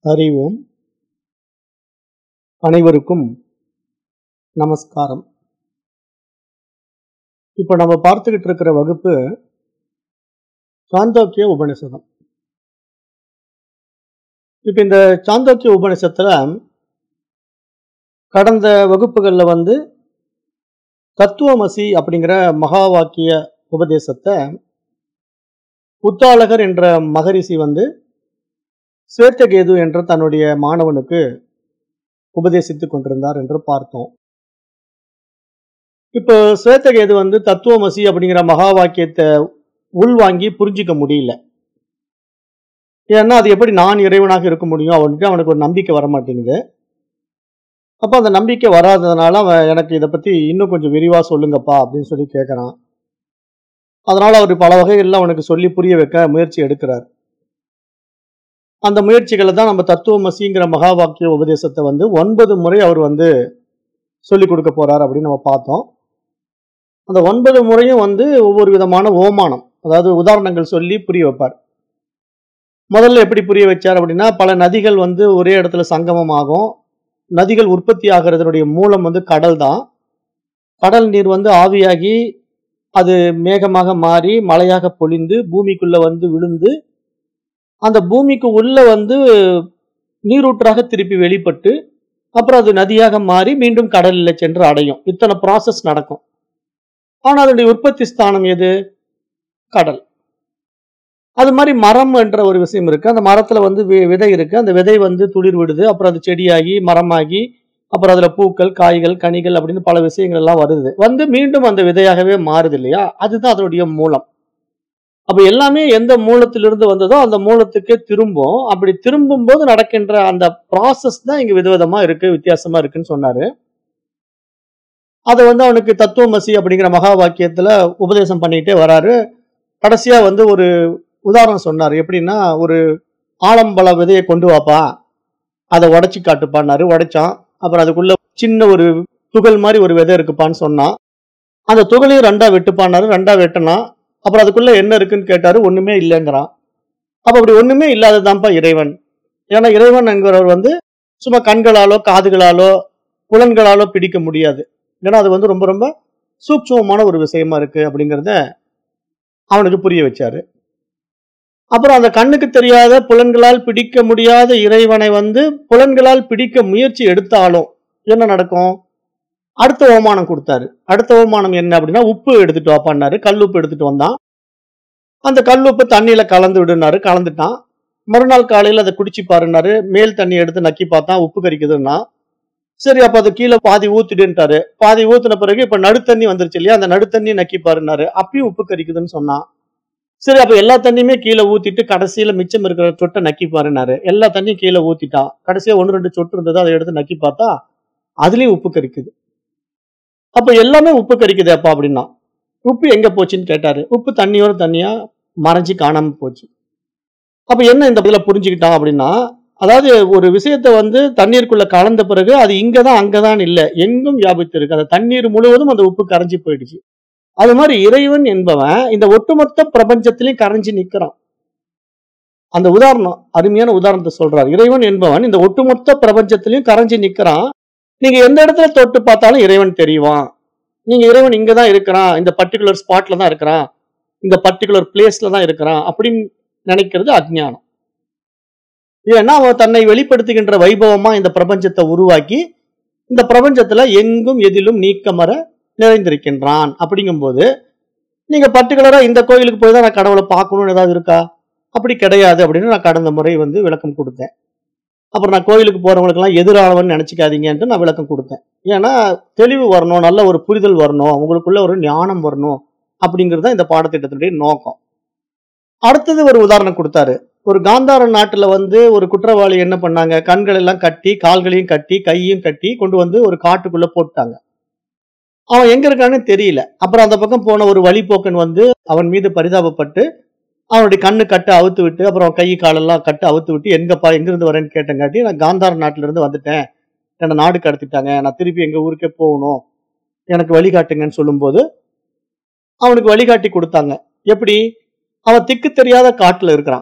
அறிவோம் அனைவருக்கும் நமஸ்காரம் இப்போ நம்ம பார்த்துக்கிட்டு இருக்கிற வகுப்பு சாந்தோக்கிய உபனிஷதம் இப்போ இந்த சாந்தோக்கிய உபனிஷத்துல கடந்த வகுப்புகளில் வந்து தத்துவமசி அப்படிங்கிற மகா வாக்கிய உபதேசத்தை உத்தாளகர் என்ற மகரிஷி வந்து ஸ்வேத்தகேது என்ற தன்னுடைய மாணவனுக்கு உபதேசித்துக் கொண்டிருந்தார் என்று பார்த்தோம் இப்போ ஸ்வேத்தகேது வந்து தத்துவமசி அப்படிங்கிற மகா வாக்கியத்தை உள்வாங்கி புரிஞ்சிக்க முடியல ஏன்னா அது எப்படி நான் இறைவனாக இருக்க முடியும் அவனுக்கு அவனுக்கு ஒரு நம்பிக்கை வர மாட்டேங்குது அப்போ அந்த நம்பிக்கை வராததுனால அவன் எனக்கு இதை பற்றி இன்னும் கொஞ்சம் விரிவாக சொல்லுங்கப்பா அப்படின்னு சொல்லி கேட்குறான் அதனால் அவர் பல வகைகளில் அவனுக்கு சொல்லி புரிய வைக்க முயற்சி எடுக்கிறார் அந்த முயற்சிகளை தான் நம்ம தத்துவமசிங்கிற மகா வாக்கிய உபதேசத்தை வந்து ஒன்பது முறை அவர் வந்து சொல்லி கொடுக்க போறார் அப்படின்னு நம்ம பார்த்தோம் அந்த ஒன்பது முறையும் வந்து ஒவ்வொரு விதமான ஓமானம் அதாவது உதாரணங்கள் சொல்லி புரிய வைப்பார் முதல்ல எப்படி புரிய வச்சார் அப்படின்னா பல நதிகள் வந்து ஒரே இடத்துல சங்கமமாகும் நதிகள் உற்பத்தி ஆகிறதுனுடைய மூலம் வந்து கடல் தான் கடல் நீர் வந்து ஆவியாகி அது மேகமாக மாறி மழையாக பொழிந்து பூமிக்குள்ள வந்து விழுந்து அந்த பூமிக்கு உள்ள வந்து நீரூற்றாக திருப்பி வெளிப்பட்டு அப்புறம் அது நதியாக மாறி மீண்டும் கடலில் சென்று அடையும் இத்தனை ப்ராசஸ் நடக்கும் ஆனால் அதனுடைய உற்பத்தி ஸ்தானம் எது கடல் அது மாதிரி மரம் என்ற ஒரு விஷயம் இருக்கு அந்த மரத்துல வந்து வி- விதை இருக்கு அந்த விதை வந்து துளிர் விடுது அப்புறம் அது செடியாகி மரமாகி அப்புறம் அதுல பூக்கள் காய்கள் கனிகள் அப்படின்னு பல விஷயங்கள் எல்லாம் வருது வந்து மீண்டும் அந்த விதையாகவே மாறுது இல்லையா அதுதான் அதனுடைய மூலம் அப்ப எல்லாமே எந்த மூலத்திலிருந்து வந்ததோ அந்த மூலத்துக்கே திரும்பும் அப்படி திரும்பும் போது நடக்கின்ற அந்த ப்ராசஸ் தான் இங்க விதவிதமா இருக்கு வித்தியாசமா இருக்குன்னு சொன்னாரு அதை வந்து அவனுக்கு தத்துவமசி அப்படிங்கிற மகா வாக்கியத்துல உபதேசம் பண்ணிட்டே வராரு கடைசியா வந்து ஒரு உதாரணம் சொன்னார் எப்படின்னா ஒரு ஆலம்பழ விதையை கொண்டு வாப்பா அதை உடைச்சி காட்டுப்பான்னாரு உடைச்சான் அப்புறம் அதுக்குள்ள சின்ன ஒரு துகள் மாதிரி ஒரு விதை இருக்குப்பான்னு சொன்னான் அந்த துகளையும் ரெண்டா வெட்டுப்பான்னாரு ரெண்டா வெட்டினான் அப்புறம் அதுக்குள்ள என்ன இருக்குன்னு கேட்டாரு ஒண்ணுமே இல்லைங்கிறான் அப்ப அப்படி ஒண்ணுமே இல்லாததான்ப்பா இறைவன் ஏன்னா இறைவன் என்கிறவர் வந்து சும்மா கண்களாலோ காதுகளாலோ புலன்களாலோ பிடிக்க முடியாது ஏன்னா அது வந்து ரொம்ப ரொம்ப சூட்சமமான ஒரு விஷயமா இருக்கு அப்படிங்கிறத அவனுக்கு புரிய வச்சாரு அப்புறம் அந்த கண்ணுக்கு தெரியாத புலன்களால் பிடிக்க முடியாத இறைவனை வந்து புலன்களால் பிடிக்க முயற்சி எடுத்தாலும் என்ன நடக்கும் அடுத்த ஓமானம் கொடுத்தாரு அடுத்த ஓமானம் என்ன அப்படின்னா உப்பு எடுத்துட்டு வாப்பான்னாரு கல் உப்பு எடுத்துட்டு வந்தான் அந்த கல் உப்பு தண்ணியில கலந்து விடுனாரு கலந்துட்டான் மறுநாள் காலையில அதை குடிச்சு பாருனாரு மேல் தண்ணி எடுத்து நக்கி பார்த்தான் உப்பு கரிக்குதுன்னா சரி அப்ப அது கீழே பாதி ஊத்திடுன்ட்டாரு பாதி ஊத்துன பிறகு இப்ப நடுத்தண்ணி வந்துருச்சு இல்லையா அந்த நடுத்தண்ணி நக்கி பாருனாரு அப்பயும் உப்பு கரிக்குதுன்னு சொன்னான் சரி அப்ப எல்லா தண்ணியுமே கீழே ஊத்திட்டு கடைசியில மிச்சம் இருக்கிற சொட்டை நக்கி பாருனாரு எல்லா தண்ணியும் கீழே ஊத்திட்டான் கடைசியா ஒன்று ரெண்டு சொட்டு இருந்தது அதை எடுத்து நக்கி பார்த்தா அதுலயும் உப்பு கரிக்குது அப்ப எல்லாமே உப்பு கரிக்குது அப்பா அப்படின்னா உப்பு எங்க போச்சுன்னு கேட்டாரு உப்பு தண்ணியோட தண்ணியா மறைஞ்சு காணாம போச்சு அப்ப என்ன இந்த பதில புரிஞ்சுக்கிட்டான் அப்படின்னா அதாவது ஒரு விஷயத்தை வந்து தண்ணீருக்குள்ள கலந்த பிறகு அது இங்கதான் அங்கதான் இல்ல எங்கும் வியாபித்து இருக்கு அந்த தண்ணீர் முழுவதும் அந்த உப்பு கரைஞ்சு போயிடுச்சு அது மாதிரி இறைவன் என்பவன் இந்த ஒட்டுமொத்த பிரபஞ்சத்திலையும் கரைஞ்சு நிக்கிறான் அந்த உதாரணம் அருமையான உதாரணத்தை சொல்றார் இறைவன் என்பவன் இந்த ஒட்டுமொத்த பிரபஞ்சத்திலையும் கரைஞ்சு நிக்கிறான் நீங்க எந்த இடத்துல தொட்டு பார்த்தாலும் இறைவன் தெரியுவான் நீங்க இறைவன் இங்க தான் இருக்கிறான் இந்த பர்டிகுலர் ஸ்பாட்ல தான் இருக்கிறான் இந்த பர்டிகுலர் பிளேஸ்ல தான் இருக்கிறான் அப்படின்னு நினைக்கிறது அஜ்ஞானம் ஏன்னா அவன் தன்னை வெளிப்படுத்துகின்ற வைபவமா இந்த பிரபஞ்சத்தை உருவாக்கி இந்த பிரபஞ்சத்துல எங்கும் எதிலும் நீக்கமர நிறைந்திருக்கின்றான் அப்படிங்கும்போது நீங்க பர்டிகுலரா இந்த கோயிலுக்கு போய் தான் நான் கடவுளை பார்க்கணும்னு ஏதாவது இருக்கா அப்படி கிடையாது அப்படின்னு நான் கடந்த முறை வந்து விளக்கம் கொடுத்தேன் அப்புறம் நான் கோயிலுக்கு போறவங்களுக்கெல்லாம் எதிரானவன் நினைச்சுக்காதீங்கன்ட்டு நான் விளக்கம் கொடுத்தேன் ஏன்னா தெளிவு வரணும் நல்ல ஒரு புரிதல் வரணும் உங்களுக்குள்ள ஒரு ஞானம் வரணும் அப்படிங்கிறது தான் இந்த பாடத்திட்டத்தினுடைய நோக்கம் அடுத்தது ஒரு உதாரணம் கொடுத்தாரு ஒரு காந்தார நாட்டுல வந்து ஒரு குற்றவாளி என்ன பண்ணாங்க கண்கள் எல்லாம் கட்டி கால்களையும் கட்டி கையும் கட்டி கொண்டு வந்து ஒரு காட்டுக்குள்ள போட்டாங்க அவன் எங்க இருக்கான்னு தெரியல அப்புறம் அந்த பக்கம் போன ஒரு வழிபோக்கன் வந்து அவன் மீது பரிதாபப்பட்டு அவனுடைய கண்ணு கட்டு அவுத்து விட்டு அப்புறம் கை காலெல்லாம் கட்டு அவுத்து விட்டு எங்கப்பா எங்க இருந்து வரேன்னு கேட்டங்காட்டி நான் காந்தார நாட்டுல இருந்து வந்துட்டேன் என்னை நாடு கடத்திட்டாங்க நான் திருப்பி எங்க ஊருக்கே போகணும் எனக்கு வழிகாட்டுங்கன்னு சொல்லும்போது அவனுக்கு வழிகாட்டி கொடுத்தாங்க எப்படி அவன் திக்கு தெரியாத காட்டுல இருக்கிறான்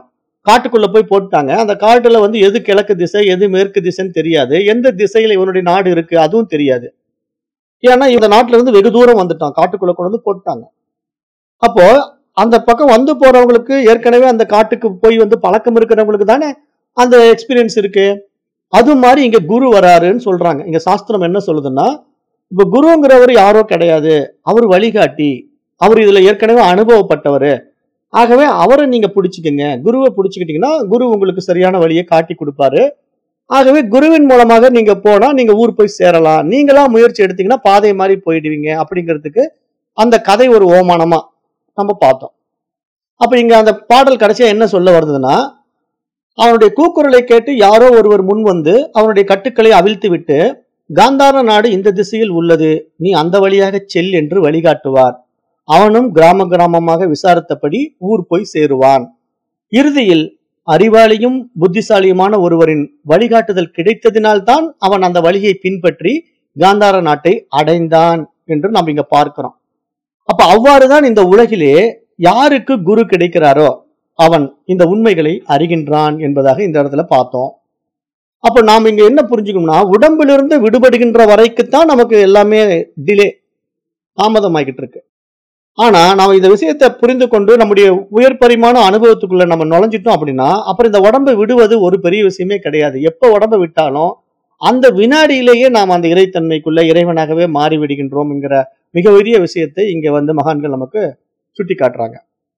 காட்டுக்குள்ள போய் போட்டாங்க அந்த காட்டுல வந்து எது கிழக்கு திசை எது மேற்கு திசைன்னு தெரியாது எந்த திசையில இவனுடைய நாடு இருக்கு அதுவும் தெரியாது ஏன்னா இந்த நாட்டுல இருந்து வெகு தூரம் வந்துட்டான் காட்டுக்குள்ள கொண்டு வந்து போட்டாங்க அப்போ அந்த பக்கம் வந்து போறவங்களுக்கு ஏற்கனவே அந்த காட்டுக்கு போய் வந்து பழக்கம் இருக்கிறவங்களுக்கு தானே அந்த எக்ஸ்பீரியன்ஸ் இருக்கு அது மாதிரி இங்க குரு வராருன்னு சொல்றாங்க இங்க சாஸ்திரம் என்ன சொல்லுதுன்னா இப்ப குருங்கிறவர் யாரோ கிடையாது அவர் வழிகாட்டி அவர் இதுல ஏற்கனவே அனுபவப்பட்டவர் ஆகவே அவரை நீங்க பிடிச்சிக்கங்க குருவை பிடிச்சிக்கிட்டீங்கன்னா குரு உங்களுக்கு சரியான வழியை காட்டி கொடுப்பாரு ஆகவே குருவின் மூலமாக நீங்க போனா நீங்க ஊர் போய் சேரலாம் நீங்களா முயற்சி எடுத்தீங்கன்னா பாதை மாதிரி போயிடுவீங்க அப்படிங்கிறதுக்கு அந்த கதை ஒரு ஓமானமா நம்ம பார்த்தோம் அப்ப இங்க அந்த பாடல் கடைசியா என்ன சொல்ல வருதுன்னா அவனுடைய கூக்குரலை கேட்டு யாரோ ஒருவர் முன் வந்து அவனுடைய கட்டுக்களை அவிழ்த்து விட்டு காந்தார நாடு இந்த திசையில் உள்ளது நீ அந்த வழியாக செல் என்று வழிகாட்டுவார் அவனும் கிராம கிராமமாக விசாரித்தபடி ஊர் போய் சேருவான் இறுதியில் அறிவாளியும் புத்திசாலியுமான ஒருவரின் வழிகாட்டுதல் கிடைத்ததினால்தான் அவன் அந்த வழியை பின்பற்றி காந்தார நாட்டை அடைந்தான் என்று நாம் இங்க பார்க்கிறோம் அப்ப அவ்வாறுதான் இந்த உலகிலே யாருக்கு குரு கிடைக்கிறாரோ அவன் இந்த உண்மைகளை அறிகின்றான் என்பதாக இந்த இடத்துல பார்த்தோம் அப்ப நாம் இங்க என்ன புரிஞ்சுக்கணும்னா உடம்பிலிருந்து விடுபடுகின்ற வரைக்குத்தான் நமக்கு எல்லாமே டிலே தாமதமாகிட்டு இருக்கு ஆனா நாம இந்த விஷயத்தை புரிந்து கொண்டு நம்முடைய உயர் பரிமாண அனுபவத்துக்குள்ள நம்ம நுழைஞ்சிட்டோம் அப்படின்னா அப்புறம் இந்த உடம்பை விடுவது ஒரு பெரிய விஷயமே கிடையாது எப்ப உடம்பை விட்டாலும் அந்த வினாடியிலேயே நாம் அந்த இறைத்தன்மைக்குள்ள இறைவனாகவே மாறி விடுகின்றோம்ங்கிற மிக பெரிய விஷயத்தை இங்க வந்து மகான்கள் நமக்கு சுட்டி காட்டுறாங்க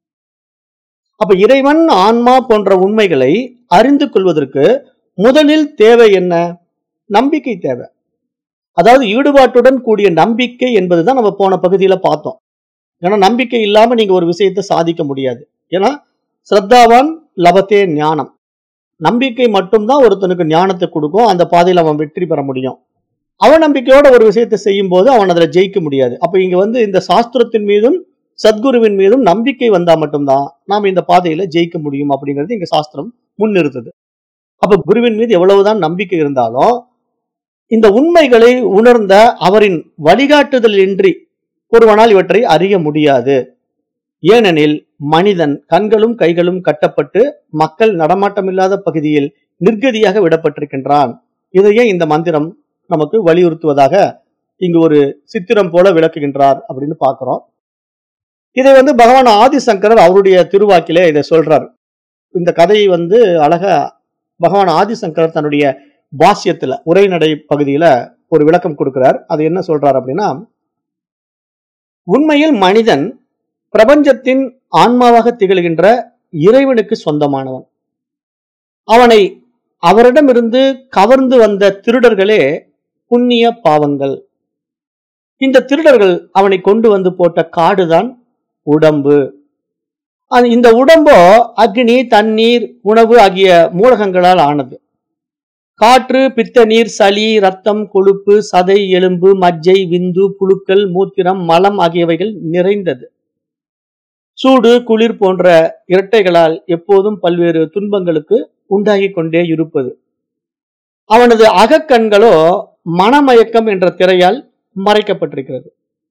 அப்ப இறைவன் ஆன்மா போன்ற உண்மைகளை அறிந்து கொள்வதற்கு முதலில் தேவை என்ன நம்பிக்கை தேவை அதாவது ஈடுபாட்டுடன் கூடிய நம்பிக்கை என்பதுதான் நம்ம போன பகுதியில பார்த்தோம் ஏன்னா நம்பிக்கை இல்லாம நீங்க ஒரு விஷயத்தை சாதிக்க முடியாது ஏன்னா ஸ்ரத்தாவான் லபத்தே ஞானம் நம்பிக்கை மட்டும்தான் ஒருத்தனுக்கு ஞானத்தை கொடுக்கும் அந்த பாதையில் அவன் வெற்றி பெற முடியும் அவநம்பிக்கையோட ஒரு விஷயத்தை செய்யும் போது அவன் அதுல ஜெயிக்க முடியாது அப்ப இங்க வந்து இந்த சாஸ்திரத்தின் மீதும் சத்குருவின் மீதும் நம்பிக்கை வந்தா மட்டும்தான் நாம் இந்த பாதையில ஜெயிக்க முடியும் அப்படிங்கிறது இங்க சாஸ்திரம் முன்னிறுத்துது அப்ப குருவின் மீது எவ்வளவுதான் நம்பிக்கை இருந்தாலும் இந்த உண்மைகளை உணர்ந்த அவரின் வழிகாட்டுதல் இன்றி ஒருவனால் இவற்றை அறிய முடியாது ஏனெனில் மனிதன் கண்களும் கைகளும் கட்டப்பட்டு மக்கள் நடமாட்டமில்லாத பகுதியில் நிர்கதியாக விடப்பட்டிருக்கின்றான் இதையே இந்த மந்திரம் நமக்கு வலியுறுத்துவதாக இங்கு ஒரு சித்திரம் போல விளக்குகின்றார் அப்படின்னு பார்க்கிறோம் இதை வந்து பகவான் ஆதிசங்கரர் அவருடைய திருவாக்கிலே இதை சொல்றார் இந்த கதையை வந்து அழகா பகவான் ஆதிசங்கரர் தன்னுடைய பாஷ்யத்துல உரைநடை பகுதியில ஒரு விளக்கம் கொடுக்கிறார் அது என்ன சொல்றார் அப்படின்னா உண்மையில் மனிதன் பிரபஞ்சத்தின் ஆன்மாவாக திகழ்கின்ற இறைவனுக்கு சொந்தமானவன் அவனை அவரிடமிருந்து கவர்ந்து வந்த திருடர்களே புண்ணிய பாவங்கள் இந்த திருடர்கள் அவனை கொண்டு வந்து போட்ட காடுதான் உடம்பு அது இந்த உடம்போ அக்னி தண்ணீர் உணவு ஆகிய மூலகங்களால் ஆனது காற்று பித்த நீர் சளி ரத்தம் கொழுப்பு சதை எலும்பு மஜ்ஜை விந்து புழுக்கள் மூத்திரம் மலம் ஆகியவைகள் நிறைந்தது சூடு குளிர் போன்ற இரட்டைகளால் எப்போதும் பல்வேறு துன்பங்களுக்கு உண்டாகிக் கொண்டே இருப்பது அவனது அகக்கண்களோ மனமயக்கம் என்ற திரையால் மறைக்கப்பட்டிருக்கிறது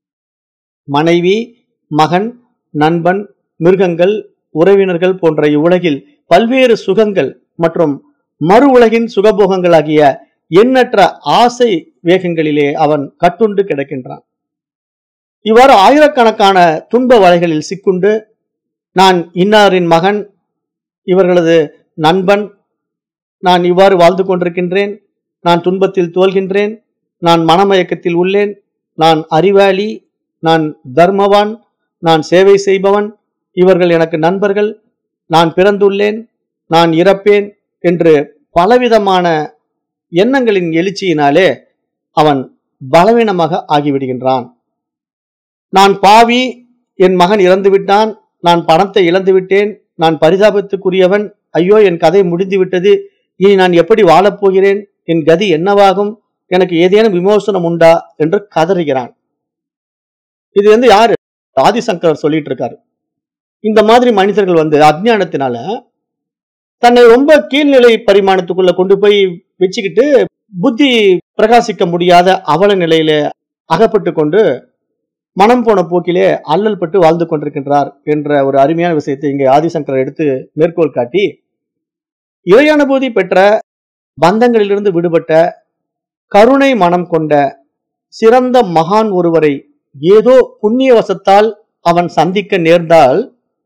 மனைவி மகன் நண்பன் மிருகங்கள் உறவினர்கள் போன்ற இவ்வுலகில் பல்வேறு சுகங்கள் மற்றும் மறு உலகின் சுகபோகங்களாகிய எண்ணற்ற ஆசை வேகங்களிலே அவன் கட்டுண்டு கிடக்கின்றான் இவ்வாறு ஆயிரக்கணக்கான துன்ப வலைகளில் சிக்குண்டு நான் இன்னாரின் மகன் இவர்களது நண்பன் நான் இவ்வாறு வாழ்ந்து கொண்டிருக்கின்றேன் நான் துன்பத்தில் தோல்கின்றேன் நான் மனமயக்கத்தில் உள்ளேன் நான் அறிவாளி நான் தர்மவான் நான் சேவை செய்பவன் இவர்கள் எனக்கு நண்பர்கள் நான் பிறந்துள்ளேன் நான் இறப்பேன் என்று பலவிதமான எண்ணங்களின் எழுச்சியினாலே அவன் பலவீனமாக ஆகிவிடுகின்றான் நான் பாவி என் மகன் இறந்து விட்டான் நான் பணத்தை இழந்து விட்டேன் நான் பரிதாபத்துக்குரியவன் ஐயோ என் கதை முடிந்து விட்டது இனி நான் எப்படி வாழப்போகிறேன் என் கதி என்னவாகும் எனக்கு ஏதேனும் விமோசனம் உண்டா என்று கதறுகிறான் இது வந்து யாரு ஆதிசங்கரர் சொல்லிட்டு இருக்காரு இந்த மாதிரி மனிதர்கள் வந்து அஜ்ஞானத்தினால தன்னை ரொம்ப கீழ்நிலை பரிமாணத்துக்குள்ள கொண்டு போய் வச்சுக்கிட்டு புத்தி பிரகாசிக்க முடியாத அவல நிலையில அகப்பட்டு கொண்டு மனம் போன போக்கிலே அல்லல் பட்டு வாழ்ந்து கொண்டிருக்கின்றார் என்ற ஒரு அருமையான விஷயத்தை இங்கே ஆதிசங்கர் எடுத்து மேற்கோள் காட்டி இறையனுபூதி பெற்ற பந்தங்களிலிருந்து விடுபட்ட கருணை மனம் கொண்ட சிறந்த மகான் ஒருவரை ஏதோ புண்ணிய வசத்தால் அவன் சந்திக்க நேர்ந்தால்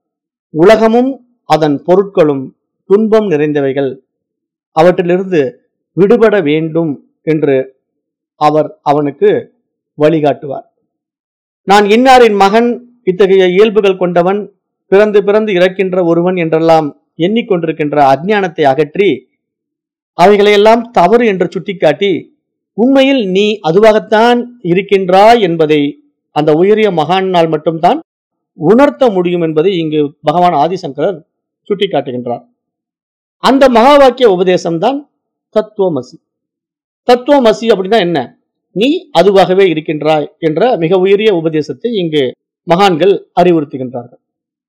உலகமும் அதன் பொருட்களும் துன்பம் நிறைந்தவைகள் அவற்றிலிருந்து விடுபட வேண்டும் என்று அவர் அவனுக்கு வழிகாட்டுவார் நான் இன்னாரின் மகன் இத்தகைய இயல்புகள் கொண்டவன் பிறந்து பிறந்து இறக்கின்ற ஒருவன் என்றெல்லாம் எண்ணிக்கொண்டிருக்கின்ற அஜ்ஞானத்தை அகற்றி அவைகளையெல்லாம் தவறு என்று சுட்டிக்காட்டி உண்மையில் நீ அதுவாகத்தான் இருக்கின்றாய் என்பதை அந்த உயரிய மகானால் மட்டும்தான் உணர்த்த முடியும் என்பதை இங்கு பகவான் ஆதிசங்கரர் சுட்டிக்காட்டுகின்றார் அந்த மகா வாக்கிய உபதேசம் தான் தத்துவமசி தத்துவமசி அப்படின்னா என்ன நீ அதுவாகவே இருக்கின்றாய் என்ற மிக உயரிய உபதேசத்தை இங்கு மகான்கள் அறிவுறுத்துகின்றார்கள்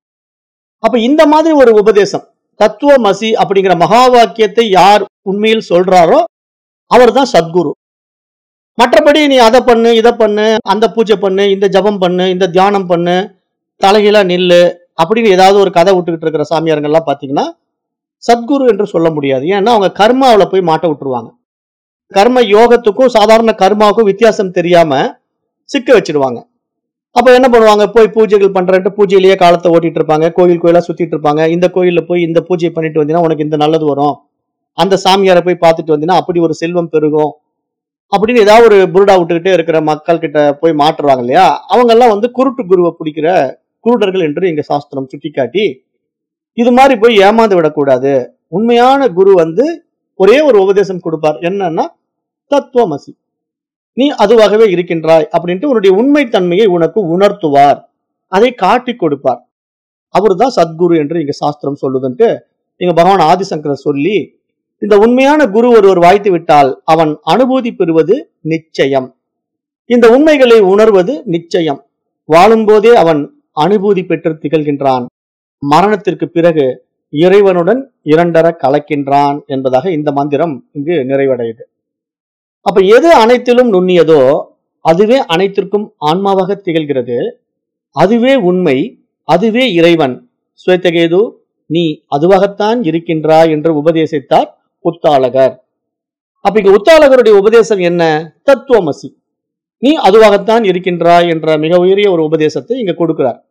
அப்ப இந்த மாதிரி ஒரு உபதேசம் தத்துவமசி அப்படிங்கிற மகா வாக்கியத்தை யார் உண்மையில் சொல்றாரோ அவர் தான் சத்குரு மற்றபடி நீ அதை பண்ணு இதை பண்ணு அந்த பூஜை பண்ணு இந்த ஜபம் பண்ணு இந்த தியானம் பண்ணு தலைகீழா நில்லு அப்படின்னு ஏதாவது ஒரு கதை விட்டுக்கிட்டு இருக்கிற சாமியாருங்கெல்லாம் பார்த்தீங்கன்னா சத்குரு என்று சொல்ல முடியாது ஏன்னா அவங்க கர்மாவில் போய் மாட்ட விட்டுருவாங்க கர்ம யோகத்துக்கும் சாதாரண கர்மாவுக்கும் வித்தியாசம் தெரியாம சிக்க வச்சிருவாங்க அப்ப என்ன பண்ணுவாங்க போய் பூஜைகள் பண்றேன்ட்டு பூஜையிலேயே காலத்தை ஓட்டிட்டு இருப்பாங்க கோயில் கோயிலா சுத்திட்டு இருப்பாங்க இந்த கோயில்ல போய் இந்த பூஜை பண்ணிட்டு வந்தீங்கன்னா உனக்கு இந்த நல்லது வரும் அந்த சாமியாரை போய் பார்த்துட்டு வந்தீங்கன்னா அப்படி ஒரு செல்வம் பெருகும் அப்படின்னு ஏதாவது ஒரு புருடா விட்டுக்கிட்டே இருக்கிற மக்கள் கிட்ட போய் மாட்டுறாங்க இல்லையா அவங்க எல்லாம் வந்து குருட்டு குருவை பிடிக்கிற குருடர்கள் என்று இங்க சாஸ்திரம் சுட்டிக்காட்டி இது மாதிரி போய் ஏமாந்து விடக்கூடாது உண்மையான குரு வந்து ஒரே ஒரு உபதேசம் கொடுப்பார் என்னன்னா தத்துவமசி நீ அதுவாகவே இருக்கின்றாய் அப்படின்ட்டு உன்னுடைய உண்மை தன்மையை உனக்கு உணர்த்துவார் அதை காட்டி கொடுப்பார் அவர்தான் சத்குரு என்று இங்க சாஸ்திரம் சொல்லுதுன்ட்டு இங்க பகவான் ஆதிசங்கரர் சொல்லி இந்த உண்மையான குரு ஒருவர் வாய்த்து விட்டால் அவன் அனுபூதி பெறுவது நிச்சயம் இந்த உண்மைகளை உணர்வது நிச்சயம் வாழும்போதே அவன் அனுபூதி பெற்று திகழ்கின்றான் மரணத்திற்கு பிறகு இறைவனுடன் இரண்டர கலக்கின்றான் என்பதாக இந்த மந்திரம் இங்கு நிறைவடையுது அப்ப எது அனைத்திலும் நுண்ணியதோ அதுவே அனைத்திற்கும் ஆன்மாவாக திகழ்கிறது அதுவே உண்மை அதுவே இறைவன் ஸ்வேதகேது நீ அதுவாகத்தான் இருக்கின்றாய் என்று உபதேசித்தார் உத்தாளகர் அப்ப இங்க உத்தாளகருடைய உபதேசம் என்ன தத்துவமசி நீ அதுவாகத்தான் இருக்கின்றாய் என்ற மிக உயரிய ஒரு உபதேசத்தை இங்க கொடுக்கிறார்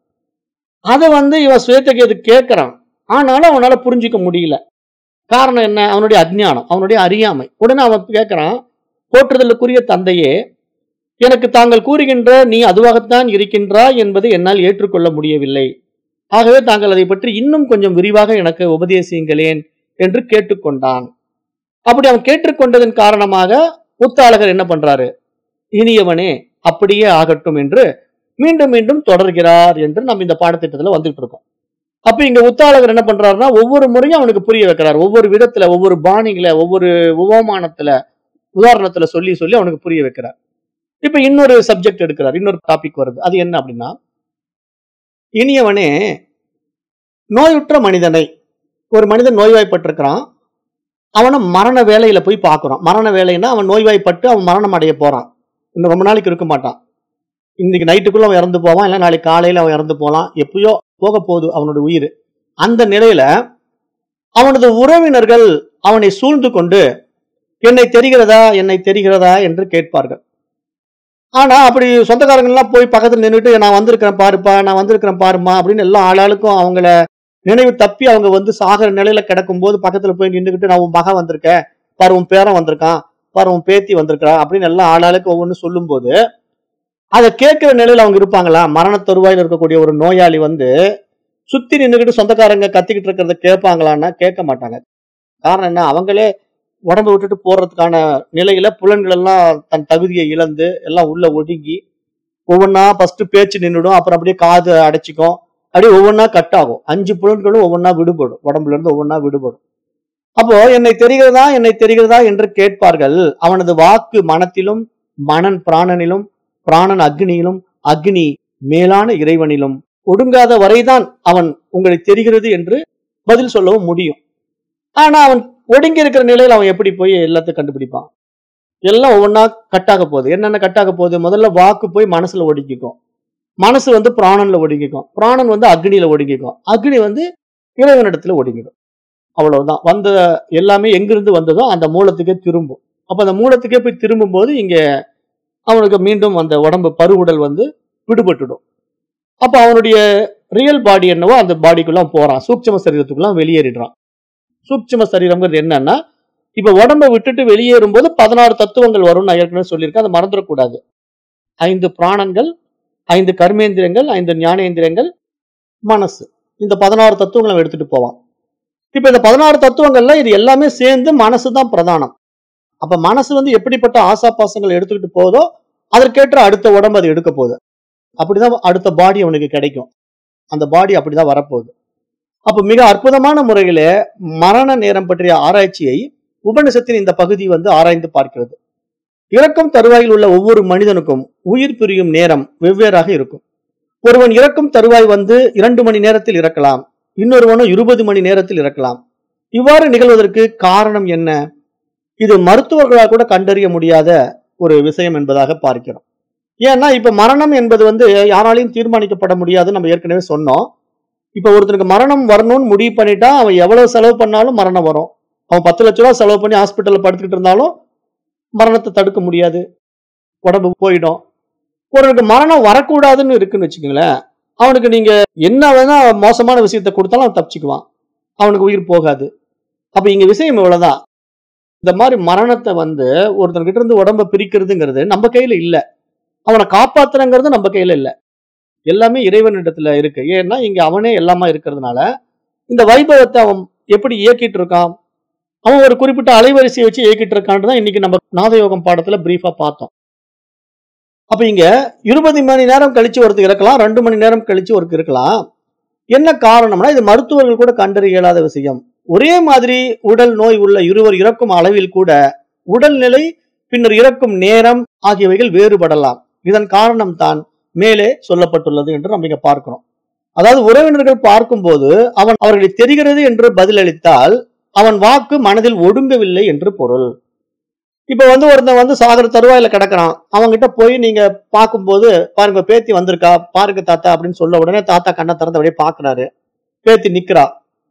அதை வந்து இவன் ஸ்வேதகேது கேட்கிறான் ஆனாலும் அவனால புரிஞ்சுக்க முடியல காரணம் என்ன அவனுடைய அஜ்ஞானம் அவனுடைய அறியாமை உடனே அவன் கேட்கிறான் போற்றுதலுக்குரிய தந்தையே எனக்கு தாங்கள் கூறுகின்ற நீ அதுவாகத்தான் இருக்கின்றாய் என்பதை என்னால் ஏற்றுக்கொள்ள முடியவில்லை ஆகவே தாங்கள் அதை பற்றி இன்னும் கொஞ்சம் விரிவாக எனக்கு உபதேசியுங்களேன் என்று கேட்டுக்கொண்டான் அப்படி அவன் கேட்டுக்கொண்டதன் காரணமாக உத்தாளகர் என்ன பண்றாரு இனியவனே அப்படியே ஆகட்டும் என்று மீண்டும் மீண்டும் தொடர்கிறார் என்று நம்ம இந்த பாடத்திட்டத்துல வந்துட்டு இருக்கோம் அப்ப இங்க உத்தாளகர் என்ன பண்றாருன்னா ஒவ்வொரு முறையும் அவனுக்கு புரிய வைக்கிறார் ஒவ்வொரு விதத்துல ஒவ்வொரு பாணிகளை ஒவ்வொரு உபமானத்துல உதாரணத்துல சொல்லி சொல்லி அவனுக்கு புரிய வைக்கிறார் இப்ப இன்னொரு சப்ஜெக்ட் எடுக்கிறார் இன்னொரு டாபிக் வருது அது என்ன அப்படின்னா இனியவனே நோயுற்ற மனிதனை ஒரு மனிதன் நோய்வாய்ப்பட்டிருக்கிறான் அவனை மரண வேலையில போய் பார்க்குறான் மரண வேலைன்னா அவன் நோய்வாய்ப்பட்டு அவன் மரணம் அடைய போறான் இன்னும் ரொம்ப நாளைக்கு இருக்க மாட்டான் இன்னைக்கு நைட்டுக்குள்ள அவன் இறந்து போவான் இல்லை நாளைக்கு காலையில அவன் இறந்து போகலாம் எப்பயோ போக போகுது அவனோட உயிர் அந்த நிலையில அவனது உறவினர்கள் அவனை சூழ்ந்து கொண்டு என்னை தெரிகிறதா என்னை தெரிகிறதா என்று கேட்பார்கள் ஆனா அப்படி சொந்தக்காரங்க எல்லாம் போய் பக்கத்துல நின்றுட்டு நான் வந்திருக்கிறேன் பாருப்பா நான் வந்திருக்கிறேன் பாருமா அப்படின்னு எல்லா ஆளாளுக்கும் அவங்கள நினைவு தப்பி அவங்க வந்து சாகர நிலையில கிடக்கும் போது பக்கத்துல போய் நின்றுக்கிட்டு நான் உன் மகன் வந்திருக்கேன் பாரு உன் பேரன் வந்திருக்கான் பாரு உன் பேத்தி வந்திருக்கா அப்படின்னு எல்லா ஆளாளுக்கும் ஒவ்வொன்று சொல்லும்போது அதை கேட்கிற நிலையில அவங்க இருப்பாங்களா மரண தருவாயில் இருக்கக்கூடிய ஒரு நோயாளி வந்து சுத்தி நின்றுக்கிட்டு சொந்தக்காரங்க கத்திக்கிட்டு இருக்கிறத கேட்பாங்களான்னா கேட்க மாட்டாங்க காரணம் என்ன அவங்களே உடம்பு விட்டுட்டு போறதுக்கான நிலையில புலன்கள் எல்லாம் தன் தகுதியை இழந்து எல்லாம் உள்ள ஒடுங்கி ஒவ்வொன்றா ஃபர்ஸ்ட் பேச்சு நின்றுடும் அப்புறம் அப்படியே காது அடைச்சிக்கும் அப்படியே ஒவ்வொன்றா கட் ஆகும் அஞ்சு புலன்களும் ஒவ்வொன்றா விடுபடும் உடம்புல இருந்து ஒவ்வொன்றா விடுபடும் அப்போ என்னை தெரிகிறதா என்னை தெரிகிறதா என்று கேட்பார்கள் அவனது வாக்கு மனத்திலும் மனன் பிராணனிலும் பிராணன் அக்னியிலும் அக்னி மேலான இறைவனிலும் ஒடுங்காத வரைதான் அவன் உங்களை தெரிகிறது என்று பதில் சொல்லவும் முடியும் ஆனா அவன் ஒடுங்கி இருக்கிற நிலையில அவன் எப்படி போய் எல்லாத்தையும் கண்டுபிடிப்பான் எல்லாம் ஒவ்வொன்றா கட்டாக போகுது என்னென்ன கட்டாக போகுது முதல்ல வாக்கு போய் மனசுல ஒடுங்கிக்கும் மனசு வந்து பிராணன்ல ஒடுங்கிக்கும் பிராணன் வந்து அக்னியில ஒடுங்கிக்கும் அக்னி வந்து இறைவனிடத்துல ஒடுங்கிடும் அவ்வளவுதான் வந்த எல்லாமே எங்கிருந்து வந்ததோ அந்த மூலத்துக்கே திரும்பும் அப்ப அந்த மூலத்துக்கே போய் திரும்பும் போது இங்க அவனுக்கு மீண்டும் அந்த உடம்பு பருவுடல் வந்து விடுபட்டுடும் அப்ப அவனுடைய ரியல் பாடி என்னவோ அந்த பாடிக்குள்ள அவன் போறான் சூட்சும சரீரத்துக்குள்ள அவன் வெளியேறிடுறான் சூட்சும சரீரம்ங்கிறது என்னன்னா இப்ப உடம்பை விட்டுட்டு வெளியேறும் போது பதினாறு தத்துவங்கள் வரும்னு நான் ஏற்கனவே சொல்லியிருக்கேன் அதை மறந்துடக்கூடாது ஐந்து பிராணங்கள் ஐந்து கர்மேந்திரங்கள் ஐந்து ஞானேந்திரங்கள் மனசு இந்த பதினாறு தத்துவங்களை அவன் எடுத்துட்டு போவான் இப்ப இந்த பதினாறு தத்துவங்கள்ல இது எல்லாமே சேர்ந்து மனசு தான் பிரதானம் அப்ப மனசு வந்து எப்படிப்பட்ட ஆசாபாசங்கள் எடுத்துக்கிட்டு போதோ அதற்கேற்ற அடுத்த உடம்பு அது எடுக்க போகுது அப்படிதான் அடுத்த பாடி அவனுக்கு கிடைக்கும் அந்த பாடி அப்படிதான் வரப்போகுது அப்ப மிக அற்புதமான முறையில மரண நேரம் பற்றிய ஆராய்ச்சியை உபனிஷத்தின் இந்த பகுதி வந்து ஆராய்ந்து பார்க்கிறது இறக்கும் தருவாயில் உள்ள ஒவ்வொரு மனிதனுக்கும் உயிர் பிரியும் நேரம் வெவ்வேறாக இருக்கும் ஒருவன் இறக்கும் தருவாய் வந்து இரண்டு மணி நேரத்தில் இறக்கலாம் இன்னொருவனும் இருபது மணி நேரத்தில் இறக்கலாம் இவ்வாறு நிகழ்வதற்கு காரணம் என்ன இது மருத்துவர்களால் கூட கண்டறிய முடியாத ஒரு விஷயம் என்பதாக பார்க்கிறோம் ஏன்னா இப்ப மரணம் என்பது வந்து யாராலையும் தீர்மானிக்கப்பட முடியாதுன்னு நம்ம ஏற்கனவே சொன்னோம் இப்ப ஒருத்தனுக்கு மரணம் வரணும்னு முடிவு பண்ணிட்டா அவன் எவ்வளவு செலவு பண்ணாலும் மரணம் வரும் அவன் பத்து லட்ச ரூபா செலவு பண்ணி ஹாஸ்பிட்டல்ல படுத்துக்கிட்டு இருந்தாலும் மரணத்தை தடுக்க முடியாது உடம்பு போயிடும் ஒருவனுக்கு மரணம் வரக்கூடாதுன்னு இருக்குன்னு வச்சுக்கோங்களேன் அவனுக்கு நீங்க என்ன வேணா மோசமான விஷயத்தை கொடுத்தாலும் அவன் தப்பிச்சுக்குவான் அவனுக்கு உயிர் போகாது அப்ப இங்க விஷயம் இவ்வளவுதான் இந்த மாதிரி மரணத்தை வந்து ஒருத்தன்கிட்ட இருந்து உடம்ப பிரிக்கிறதுங்கிறது நம்ம கையில இல்ல அவனை காப்பாத்துறங்கிறது நம்ம கையில இல்ல எல்லாமே இறைவனிடத்துல இருக்கு ஏன்னா இங்க அவனே எல்லாமா இருக்கிறதுனால இந்த வைபவத்தை அவன் எப்படி இயக்கிட்டு இருக்கான் அவன் ஒரு குறிப்பிட்ட அலைவரிசையை வச்சு இயக்கிட்டு இருக்கான்னு தான் இன்னைக்கு நம்ம நாதயோகம் பாடத்துல பிரீஃபா பார்த்தோம் அப்ப இங்க இருபது மணி நேரம் கழிச்சு ஒருத்தர் இருக்கலாம் ரெண்டு மணி நேரம் கழிச்சு ஒருத்தர் இருக்கலாம் என்ன காரணம்னா இது மருத்துவர்கள் கூட கண்டறிய இயலாத விஷயம் ஒரே மாதிரி உடல் நோய் உள்ள இருவர் இறக்கும் அளவில் கூட உடல்நிலை பின்னர் இறக்கும் நேரம் ஆகியவைகள் வேறுபடலாம் இதன் காரணம் தான் மேலே சொல்லப்பட்டுள்ளது என்று நம்ம இங்க பார்க்கிறோம் அதாவது உறவினர்கள் பார்க்கும்போது அவன் அவர்களை தெரிகிறது என்று பதிலளித்தால் அவன் வாக்கு மனதில் ஒடுங்கவில்லை என்று பொருள் இப்ப வந்து ஒருத்தன் வந்து சாகர தருவாயில கிடக்குறான் அவன்கிட்ட போய் நீங்க பார்க்கும்போது பாருங்க பேத்தி வந்திருக்கா பாருங்க தாத்தா அப்படின்னு சொல்ல உடனே தாத்தா கண்ணை திறந்து அப்படியே பாக்குறாரு பேத்தி நிக்கிறா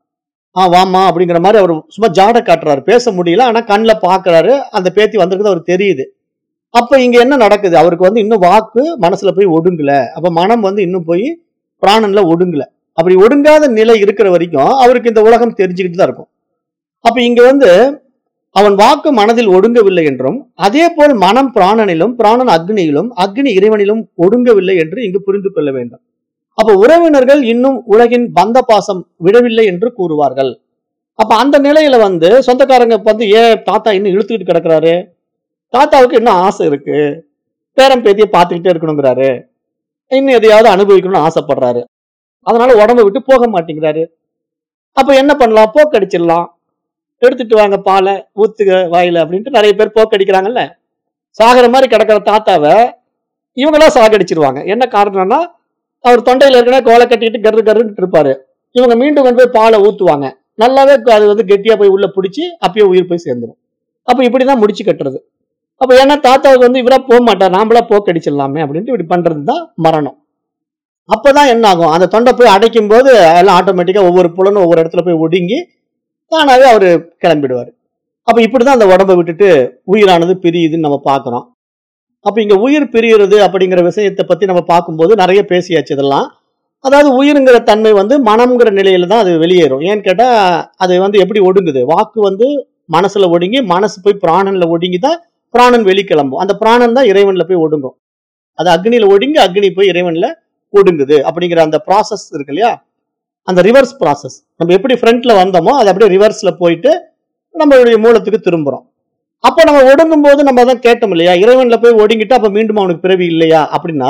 ஆ வாமா அப்படிங்கிற மாதிரி அவர் சும்மா ஜாட காட்டுறாரு பேச முடியல ஆனா கண்ணில் பாக்குறாரு அந்த பேத்தி வந்திருக்கிறது அவருக்கு தெரியுது அப்ப இங்க என்ன நடக்குது அவருக்கு வந்து இன்னும் வாக்கு மனசுல போய் ஒடுங்கல அப்ப மனம் வந்து இன்னும் போய் பிராணன்ல ஒடுங்கல அப்படி ஒடுங்காத நிலை இருக்கிற வரைக்கும் அவருக்கு இந்த உலகம் தெரிஞ்சுக்கிட்டு தான் இருக்கும் அப்ப இங்க வந்து அவன் வாக்கு மனதில் ஒடுங்கவில்லை என்றும் அதே போல் மனம் பிராணனிலும் பிராணன் அக்னியிலும் அக்னி இறைவனிலும் ஒடுங்கவில்லை என்று இங்கு புரிந்து கொள்ள வேண்டும் அப்ப உறவினர்கள் இன்னும் உலகின் பந்த பாசம் விடவில்லை என்று கூறுவார்கள் அப்ப அந்த நிலையில வந்து சொந்தக்காரங்க வந்து ஏன் தாத்தா இன்னும் இழுத்துக்கிட்டு கிடக்குறாரு தாத்தாவுக்கு இன்னும் ஆசை இருக்கு பேரம் பேத்தியை பார்த்துக்கிட்டே இருக்கணுங்கிறாரு இன்னும் எதையாவது அனுபவிக்கணும்னு ஆசைப்படுறாரு அதனால உடம்ப விட்டு போக மாட்டேங்கிறாரு அப்ப என்ன பண்ணலாம் போக்கடிச்சிடலாம் எடுத்துட்டு வாங்க பாலை ஊத்துக வாயில அப்படின்ட்டு நிறைய பேர் போக்கடிக்கிறாங்கல்ல சாகிற மாதிரி கிடக்கிற தாத்தாவை இவங்களா சாகடிச்சிருவாங்க என்ன காரணம்னா அவர் தொண்டையில ஏற்கனவே கோலை கட்டிட்டு கரு கருன்னு இருப்பாரு இவங்க மீண்டும் கொண்டு போய் பாலை ஊத்துவாங்க நல்லாவே அது வந்து கெட்டியா போய் உள்ள பிடிச்சி அப்பயே உயிர் போய் சேர்ந்துடும் அப்ப இப்படிதான் முடிச்சு கட்டுறது அப்ப ஏன்னா தாத்தாவுக்கு வந்து இவரா போக மாட்டார் நாமளா போக்கடிச்சிடலாமே அப்படின்ட்டு இப்படி பண்றது தான் மரணம் அப்பதான் என்ன ஆகும் அந்த தொண்டை போய் அடைக்கும் போது எல்லாம் ஆட்டோமேட்டிக்கா ஒவ்வொரு புலனும் ஒவ்வொரு இடத்துல போய் ஒடுங்கி தானாவே அவரு கிளம்பிடுவாரு அப்ப இப்படிதான் அந்த உடம்பை விட்டுட்டு உயிரானது பிரியுதுன்னு நம்ம பார்க்கிறோம் அப்ப இங்க உயிர் பிரியுறது அப்படிங்கிற விஷயத்தை பத்தி நம்ம பார்க்கும்போது நிறைய பேசியாச்சு இதெல்லாம் அதாவது உயிருங்கிற தன்மை வந்து மனம்ங்கிற நிலையில தான் அது வெளியேறும் ஏன்னு கேட்டா அது வந்து எப்படி ஒடுங்குது வாக்கு வந்து மனசுல ஒடுங்கி மனசு போய் பிராணன்ல ஒடுங்கி தான் பிராணன் வெளிக்கிளம்பும் அந்த பிராணன் தான் இறைவன்ல போய் ஒடுங்கும் அது அக்னியில ஒடுங்கி அக்னி போய் இறைவன்ல ஒடுங்குது அப்படிங்கிற அந்த ப்ராசஸ் இருக்கு இல்லையா அந்த ரிவர்ஸ் ப்ராசஸ் நம்ம எப்படி ஃப்ரண்ட்ல வந்தோமோ அது அப்படியே ரிவர்ஸ்ல போயிட்டு நம்மளுடைய மூலத்துக்கு திரும்புறோம் அப்போ நம்ம ஒடுங்கும் போது நம்ம தான் கேட்டோம் இல்லையா இறைவன்ல போய் ஒடுங்கிட்டு அப்ப மீண்டும் அவனுக்கு பிறவி இல்லையா அப்படின்னா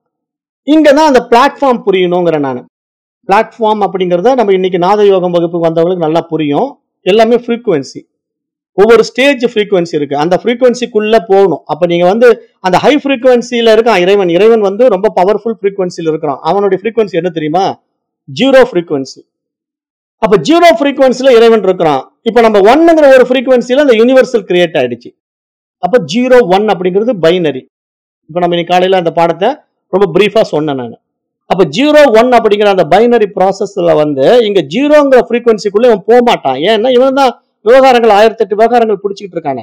இங்க தான் அந்த பிளாட்ஃபார்ம் புரியணுங்கிற நான் பிளாட்ஃபார்ம் அப்படிங்கறத நம்ம இன்னைக்கு நாத யோகம் வகுப்புக்கு வந்தவங்களுக்கு நல்லா புரியும் எல்லாமே ஃப்ரீக்குவென்சி ஒவ்வொரு ஸ்டேஜ் ஃப்ரீக்குவென்சி இருக்கு அந்த ஃப்ரீக்குவென்சிக்குள்ள போகணும் அப்ப நீங்க வந்து அந்த ஹை ஃப்ரீக்குவென்சில இருக்கான் இறைவன் இறைவன் வந்து ரொம்ப பவர்ஃபுல் ஃப்ரீக்குவென்சில இருக்கிறான் அவனுடைய ஃப்ரீக்குவென்சி என்ன தெரியுமா ஜீரோ ஃப்ரீக்குவென்சி அப்ப ஜீரோ ஃப்ரீக்குவென்சில இறைவன் இருக்கிறான் இப்ப நம்ம ஒன்னுங்கிற ஒரு ஃப்ரீக்குவென்சில அந்த யூனிவர்சல் கிரியேட் ஆயிடுச்சு அப்ப ஜீரோ ஒன் அப்படிங்கிறது பைனரி இப்ப நம்ம இன்னைக்கு காலையில அந்த பாடத்தை ரொம்ப பிரீஃபா சொன்னேன் நான் அப்ப ஜீரோ ஒன் அப்படிங்கிற அந்த பைனரி ப்ராசஸ்ல வந்து இங்க ஜீரோங்கிற ஃப்ரீக்வன்சிக்குள்ள இவன் போக மாட்டான் ஏன்னா இவன் தான் விவகாரங்கள் ஆயிரத்தி எட்டு விவகாரங்கள் பிடிச்சிக்கிட்டு இருக்கானே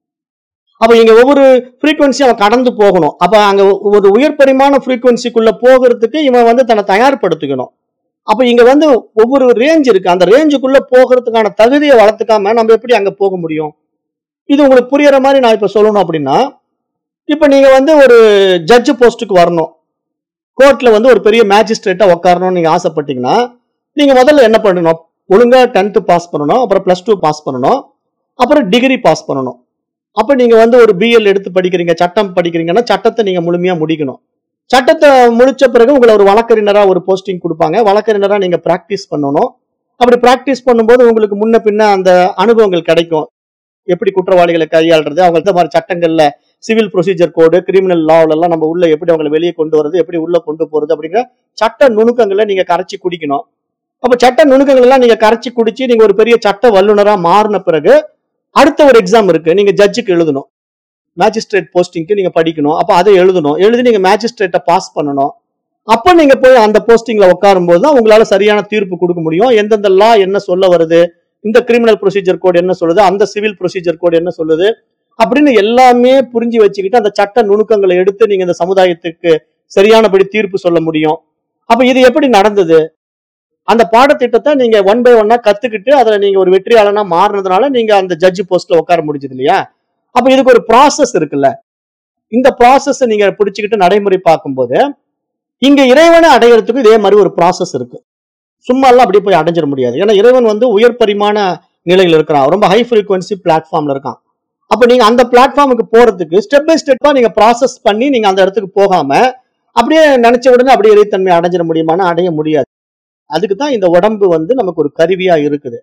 அப்ப இங்க ஒவ்வொரு ஃப்ரீக்வன்சி அவன் கடந்து போகணும் அப்ப அங்க ஒரு உயர் பரிமாண ஃப்ரீக்வன்சிக்குள்ள போகிறதுக்கு இவன் வந்து தன்னை தயார்படுத்திக்கணும் அப்ப இங்க வந்து ஒவ்வொரு ரேஞ்ச் இருக்கு அந்த ரேஞ்சுக்குள்ள போகிறதுக்கான தகுதியை வளர்த்துக்காம நம்ம எப்படி அங்க போக முடியும் இது உங்களுக்கு புரியற மாதிரி நான் இப்ப சொல்லணும் அப்படின்னா இப்ப நீங்க வந்து ஒரு ஜட்ஜ் போஸ்ட்டுக்கு வரணும் கோர்ட்ல வந்து ஒரு பெரிய மேஜிஸ்ட்ரேட்டா உட்காரணும்னு நீங்க ஆசைப்பட்டீங்கன்னா நீங்க முதல்ல என்ன பண்ணணும் ஒழுங்கா டென்த்து பாஸ் பண்ணணும் அப்புறம் பிளஸ் டூ பாஸ் பண்ணணும் அப்புறம் டிகிரி பாஸ் பண்ணணும் அப்ப நீங்க வந்து ஒரு பிஎல் எடுத்து படிக்கிறீங்க சட்டம் படிக்கிறீங்கன்னா சட்டத்தை நீங்க முழுமையா முடிக்கணும் சட்டத்தை முடிச்ச பிறகு உங்களை ஒரு வழக்கறிஞரா ஒரு போஸ்டிங் கொடுப்பாங்க வழக்கறிஞரா நீங்க பிராக்டிஸ் பண்ணணும் அப்படி பிராக்டிஸ் பண்ணும்போது உங்களுக்கு முன்ன பின்ன அந்த அனுபவங்கள் கிடைக்கும் எப்படி குற்றவாளிகளை கையாளுறது அவங்க இந்த மாதிரி சட்டங்கள்ல சிவில் ப்ரொசீஜர் கோடு கிரிமினல் லாவ்ல எல்லாம் நம்ம உள்ள எப்படி அவங்களை வெளியே கொண்டு வரது எப்படி உள்ள கொண்டு போறது அப்படிங்கிற சட்ட நுணுக்கங்களை நீங்க கரைச்சி குடிக்கணும் அப்ப சட்ட நுணுக்கங்கள் எல்லாம் நீங்க கரைச்சி குடிச்சு நீங்க ஒரு பெரிய சட்ட வல்லுநரா மாறின பிறகு அடுத்த ஒரு எக்ஸாம் இருக்கு நீங்க ஜட்ஜுக்கு எழுதணும் மேஜிஸ்ட்ரேட் போஸ்டிங்க்கு நீங்க படிக்கணும் அப்ப அதை எழுதணும் எழுதி நீங்க மேஜிஸ்ட்ரேட்டை பாஸ் பண்ணணும் அப்ப நீங்க போய் அந்த போஸ்டிங்ல உட்காரும் போது தான் உங்களால சரியான தீர்ப்பு கொடுக்க முடியும் எந்தெந்த லா என்ன சொல்ல வருது இந்த கிரிமினல் ப்ரொசீஜர் கோட் என்ன சொல்லுது அந்த சிவில் ப்ரொசீஜர் கோட் என்ன சொல்லுது அப்படின்னு எல்லாமே புரிஞ்சு வச்சுக்கிட்டு அந்த சட்ட நுணுக்கங்களை எடுத்து நீங்க இந்த சமுதாயத்துக்கு சரியானபடி தீர்ப்பு சொல்ல முடியும் அப்ப இது எப்படி நடந்தது அந்த பாடத்திட்டத்தை நீங்க ஒன் பை ஒன்னா கத்துக்கிட்டு அதுல நீங்க ஒரு வெற்றியாளனா மாறினதுனால நீங்க அந்த ஜட்ஜ் போஸ்ட்ல உட்கார முடிஞ்சது இல்லையா அப்ப இதுக்கு ஒரு ப்ராசஸ் இருக்குல்ல இந்த ப்ராசஸ் நீங்க பிடிச்சுக்கிட்டு நடைமுறை பார்க்கும்போது இங்க இறைவனை அடையறதுக்கு இதே மாதிரி ஒரு ப்ராசஸ் இருக்கு சும்மா எல்லாம் அப்படியே போய் அடைஞ்சிட முடியாது ஏன்னா இறைவன் வந்து உயர் பரிமாண நிலையில் இருக்கிறான் ரொம்ப ஹை ஃப்ரீக்வன்சி பிளாட்ஃபார்ம்ல இருக்கான் அப்ப நீங்க அந்த பிளாட்ஃபார்முக்கு போறதுக்கு ஸ்டெப் பை ஸ்டெப்பா நீங்க ப்ராசஸ் பண்ணி நீங்க அந்த இடத்துக்கு போகாம அப்படியே நினைச்ச உடனே அப்படியே இறைத்தன்மை அடைஞ்சிட முடியுமானா அடைய முடியாது அதுக்கு தான் இந்த உடம்பு வந்து நமக்கு ஒரு கருவியா இருக்குது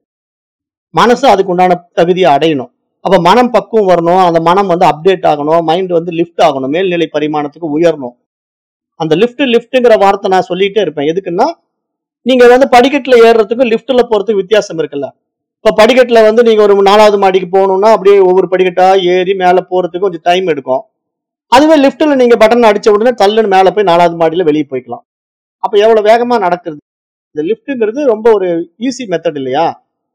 மனசு அதுக்கு உண்டான தகுதியை அடையணும் அப்ப மனம் பக்குவம் வரணும் அந்த மனம் வந்து அப்டேட் ஆகணும் மைண்ட் வந்து லிஃப்ட் ஆகணும் மேல்நிலை பரிமாணத்துக்கு உயரணும் அந்த லிஃப்ட் லிஃப்ட்ங்கிற வார்த்தை நான் சொல்லிட்டே இருப்பேன் எதுக்குன்னா நீங்க வந்து படிக்கட்டுல ஏறுறதுக்கும் லிஃப்ட்ல போறதுக்கு வித்தியாசம் இருக்குல்ல இப்ப படிக்கட்டுல வந்து நீங்க ஒரு நாலாவது மாடிக்கு போகணும்னா அப்படியே ஒவ்வொரு படிக்கட்டா ஏறி மேல போறதுக்கு கொஞ்சம் டைம் எடுக்கும் அதுவே லிஃப்ட்ல நீங்க பட்டன் அடிச்ச உடனே தள்ளுன்னு மேல போய் நாலாவது மாடியில வெளியே போய்க்கலாம் அப்ப எவ்வளவு வேகமா நடக்குது இந்த லிஃப்ட்ங்கிறது ரொம்ப ஒரு ஈஸி மெத்தட் இல்லையா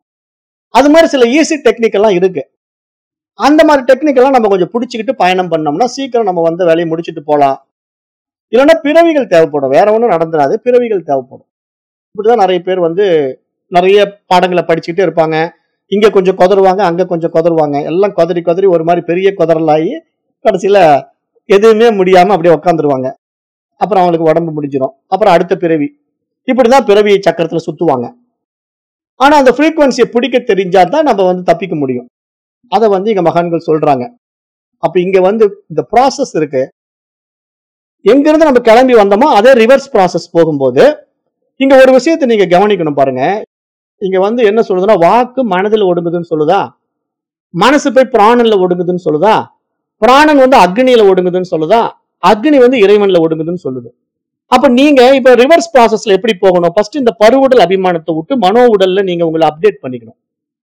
அது மாதிரி சில ஈஸி டெக்னிக் எல்லாம் இருக்கு அந்த மாதிரி டெக்னிக் எல்லாம் நம்ம கொஞ்சம் பிடிச்சிக்கிட்டு பயணம் பண்ணோம்னா சீக்கிரம் நம்ம வந்து வேலையை முடிச்சுட்டு போலாம் இல்லைன்னா பிறவிகள் தேவைப்படும் வேற ஒன்றும் நடந்துடாது பிறவிகள் தேவைப்படும் இப்படிதான் நிறைய பேர் வந்து நிறைய பாடங்களை படிச்சுக்கிட்டே இருப்பாங்க இங்க கொஞ்சம் கொதருவாங்க அங்க கொஞ்சம் கொதருவாங்க எல்லாம் கொதறி கொதறி ஒரு மாதிரி பெரிய கொதறலாகி கடைசியில எதுவுமே முடியாம அப்படியே உட்காந்துருவாங்க அப்புறம் அவங்களுக்கு உடம்பு முடிஞ்சிடும் அப்புறம் அடுத்த பிறவி இப்படிதான் பிறவி சக்கரத்துல சுத்துவாங்க ஆனா அந்த ஃப்ரீக்குவன்சியை பிடிக்க தெரிஞ்சா தான் நம்ம வந்து தப்பிக்க முடியும் அதை வந்து இங்க மகான்கள் சொல்றாங்க அப்ப இங்க வந்து இந்த ப்ராசஸ் இருக்கு எங்கிருந்து நம்ம கிளம்பி வந்தோமோ அதே ரிவர்ஸ் ப்ராசஸ் போகும்போது இங்க ஒரு விஷயத்தை நீங்க கவனிக்கணும் பாருங்க இங்க வந்து என்ன சொல்லுதுன்னா வாக்கு மனதில் ஒடுங்குதுன்னு சொல்லுதா மனசு போய் பிராணன்ல ஒடுங்குதுன்னு சொல்லுதா பிராணன் வந்து அக்னியில ஒடுங்குதுன்னு சொல்லுதா அக்னி வந்து இறைவன்ல ஒடுங்குதுன்னு சொல்லுது அப்ப நீங்க இப்ப ரிவர்ஸ் ப்ராசஸ்ல எப்படி போகணும் ஃபர்ஸ்ட் இந்த பருவுடல் அபிமானத்தை விட்டு மனோ உடல்ல நீங்க உங்களை அப்டேட் பண்ணிக்கணும்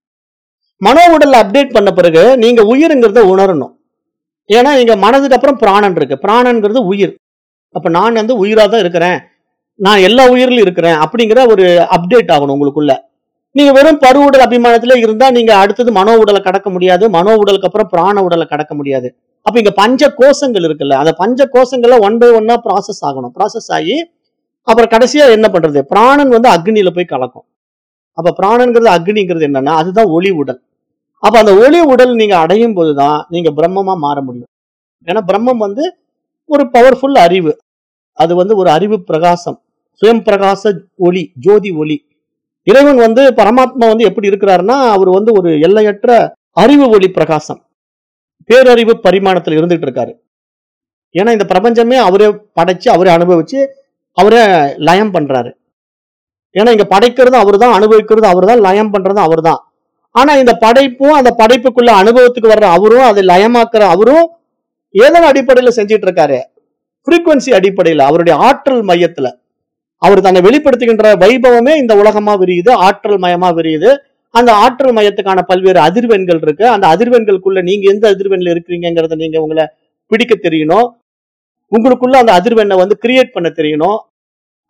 மனோ உடல்ல அப்டேட் பண்ண பிறகு நீங்க உயிருங்கிறத உணரணும் ஏன்னா இங்க மனதுக்கு அப்புறம் பிராணன் இருக்கு பிராணன்கிறது உயிர் அப்ப நான் வந்து உயிரா தான் இருக்கிறேன் நான் எல்லா உயிரிலும் இருக்கிறேன் அப்படிங்கிற ஒரு அப்டேட் ஆகணும் உங்களுக்குள்ள நீங்க வெறும் பருவுடல் அபிமானத்துல இருந்தா நீங்க அடுத்தது மனோ உடலை கடக்க முடியாது மனோ உடலுக்கு அப்புறம் பிராண உடலை கடக்க முடியாது அப்ப இங்க பஞ்ச கோஷங்கள் இருக்குல்ல அந்த பஞ்ச கோஷங்கள்ல ஒன் பை ஒன்னா ப்ராசஸ் ஆகணும் ப்ராசஸ் ஆகி அப்புறம் கடைசியா என்ன பண்றது பிராணன் வந்து அக்னியில போய் கலக்கும் அப்ப பிராணன்கிறது அக்னிங்கிறது என்னன்னா அதுதான் ஒளி உடல் அப்ப அந்த ஒளி உடல் நீங்க அடையும் போதுதான் நீங்க பிரம்மமா மாற முடியும் ஏன்னா பிரம்மம் வந்து ஒரு பவர்ஃபுல் அறிவு அது வந்து ஒரு அறிவு பிரகாசம் சுயம் பிரகாச ஒளி ஜோதி ஒளி இறைவன் வந்து பரமாத்மா வந்து எப்படி இருக்கிறாருன்னா அவர் வந்து ஒரு எல்லையற்ற அறிவு ஒளி பிரகாசம் பேரறிவு பரிமாணத்துல இருந்துட்டு இருக்காரு ஏன்னா இந்த பிரபஞ்சமே அவரே படைச்சு அவரே அனுபவிச்சு அவரே லயம் பண்றாரு ஏன்னா இங்க படைக்கிறதும் அவர்தான் அனுபவிக்கிறதும் அவர்தான் லயம் பண்றதும் அவர்தான் ஆனா இந்த படைப்பும் அந்த படைப்புக்குள்ள அனுபவத்துக்கு வர்ற அவரும் அதை லயமாக்குற அவரும் ஏதோ அடிப்படையில செஞ்சிட்டு இருக்காரு ஃப்ரீக்குவன்சி அடிப்படையில அவருடைய ஆற்றல் மையத்துல அவர் தன்னை வெளிப்படுத்துகின்ற வைபவமே இந்த உலகமா விரியுது ஆற்றல் மயமா விரியுது அந்த ஆற்றல் மையத்துக்கான பல்வேறு அதிர்வெண்கள் இருக்கு அந்த அதிர்வெண்களுக்குள்ள நீங்க எந்த அதிர்வெண்ல இருக்கிறீங்கிறத நீங்க உங்களை பிடிக்க தெரியணும் உங்களுக்குள்ள அந்த அதிர்வெண்ணை வந்து கிரியேட் பண்ண தெரியணும்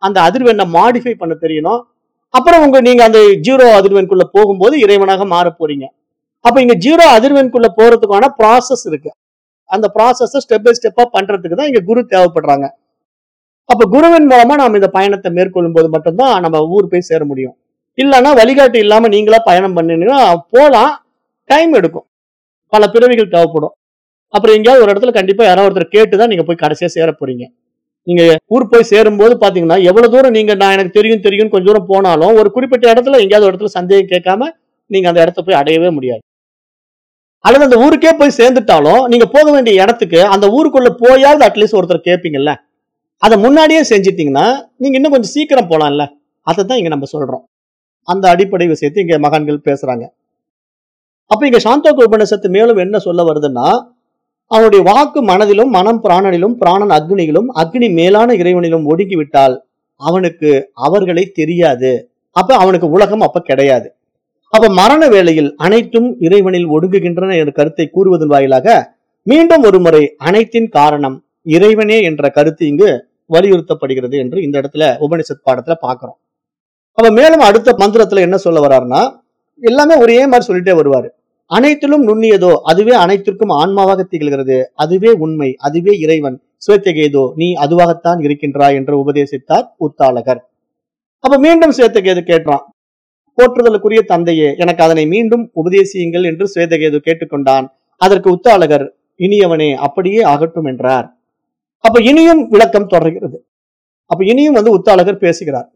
அந்த அதிர்வெண்ணை மாடிஃபை பண்ண தெரியணும் அப்புறம் உங்க நீங்க அந்த ஜீரோ அதிர்வெண்குள்ள போகும்போது இறைவனாக மாற போறீங்க அப்ப இங்க ஜீரோ அதிர்வெண்குள்ள போறதுக்கான ப்ராசஸ் இருக்கு அந்த ப்ராசஸ ஸ்டெப் பை ஸ்டெப்பா பண்றதுக்கு தான் இங்க குரு தேவைப்படுறாங்க அப்ப குருவின் மூலமா நாம இந்த பயணத்தை மேற்கொள்ளும் போது மட்டும்தான் நம்ம ஊர் போய் சேர முடியும் இல்லைன்னா வழிகாட்டு இல்லாம நீங்களா பயணம் பண்ணீங்கன்னா போலாம் டைம் எடுக்கும் பல பிறவிகள் தேவைப்படும் அப்புறம் எங்கேயாவது ஒரு இடத்துல கண்டிப்பா யாராவது ஒருத்தர் கேட்டு தான் நீங்க போய் கடைசியா சேர போறீங்க நீங்க ஊர் போய் சேரும்போது பாத்தீங்கன்னா எவ்வளவு தூரம் நீங்க நான் எனக்கு தெரியும் தெரியும் கொஞ்சம் தூரம் போனாலும் ஒரு குறிப்பிட்ட இடத்துல எங்கேயாவது ஒரு இடத்துல சந்தேகம் கேட்காம நீங்க அந்த இடத்த போய் அடையவே முடியாது அல்லது அந்த ஊருக்கே போய் சேர்ந்துட்டாலும் நீங்க போக வேண்டிய இடத்துக்கு அந்த ஊருக்குள்ள போயாவது அட்லீஸ்ட் ஒருத்தர் கேட்பீங்கல்ல அதை முன்னாடியே செஞ்சிட்டீங்கன்னா நீங்க இன்னும் கொஞ்சம் சீக்கிரம் போலாம்ல அதை தான் இங்க நம்ம சொல்றோம் அந்த அடிப்படை விஷயத்தை இங்க மகான்கள் பேசுறாங்க அப்ப இங்க சாந்தோக உபநிஷத்து மேலும் என்ன சொல்ல வருதுன்னா அவனுடைய வாக்கு மனதிலும் மனம் பிராணனிலும் பிராணன் அக்னியிலும் அக்னி மேலான இறைவனிலும் ஒடுங்கி விட்டால் அவனுக்கு அவர்களை தெரியாது அப்ப அவனுக்கு உலகம் அப்ப கிடையாது அப்ப மரண வேளையில் அனைத்தும் இறைவனில் ஒடுங்குகின்றன என்ற கருத்தை கூறுவதன் வாயிலாக மீண்டும் ஒரு முறை அனைத்தின் காரணம் இறைவனே என்ற கருத்து இங்கு வலியுறுத்தப்படுகிறது என்று இந்த இடத்துல உபனிஷத் பாடத்துல பாக்குறோம் அப்ப மேலும் அடுத்த மந்திரத்துல என்ன சொல்ல வர்றாருன்னா எல்லாமே ஒரே மாதிரி சொல்லிட்டே வருவாரு அனைத்திலும் நுண்ணியதோ அதுவே அனைத்திற்கும் ஆன்மாவாக திகழ்கிறது அதுவே உண்மை அதுவே இறைவன் சுவேத்தகேதோ நீ அதுவாகத்தான் இருக்கின்றாய் என்று உபதேசித்தார் உத்தாளகர் அப்ப மீண்டும் சுவேத்தகேது கேட்டான் போற்றுதலுக்குரிய தந்தையே எனக்கு அதனை மீண்டும் உபதேசியுங்கள் என்று சுவேதகேது கேட்டுக்கொண்டான் அதற்கு உத்தாளகர் இனியவனே அப்படியே ஆகட்டும் என்றார் அப்ப இனியும் விளக்கம் தொடர்கிறது அப்ப இனியும் வந்து உத்தாளகர் பேசுகிறார்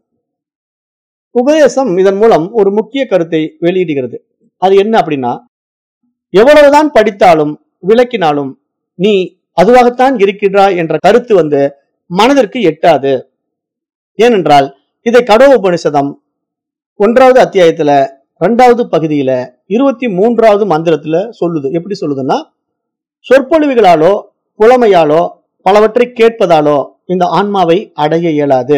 உபதேசம் இதன் மூலம் ஒரு முக்கிய கருத்தை வெளியிடுகிறது அது என்ன அப்படின்னா எவ்வளவுதான் படித்தாலும் விளக்கினாலும் நீ அதுவாகத்தான் இருக்கின்றாய் என்ற கருத்து வந்து மனதிற்கு எட்டாது ஏனென்றால் இதை கடவு உபனிஷதம் ஒன்றாவது அத்தியாயத்துல ரெண்டாவது பகுதியில இருபத்தி மூன்றாவது மந்திரத்துல சொல்லுது எப்படி சொல்லுதுன்னா சொற்பொழிவுகளாலோ புலமையாலோ பலவற்றை கேட்பதாலோ இந்த ஆன்மாவை அடைய இயலாது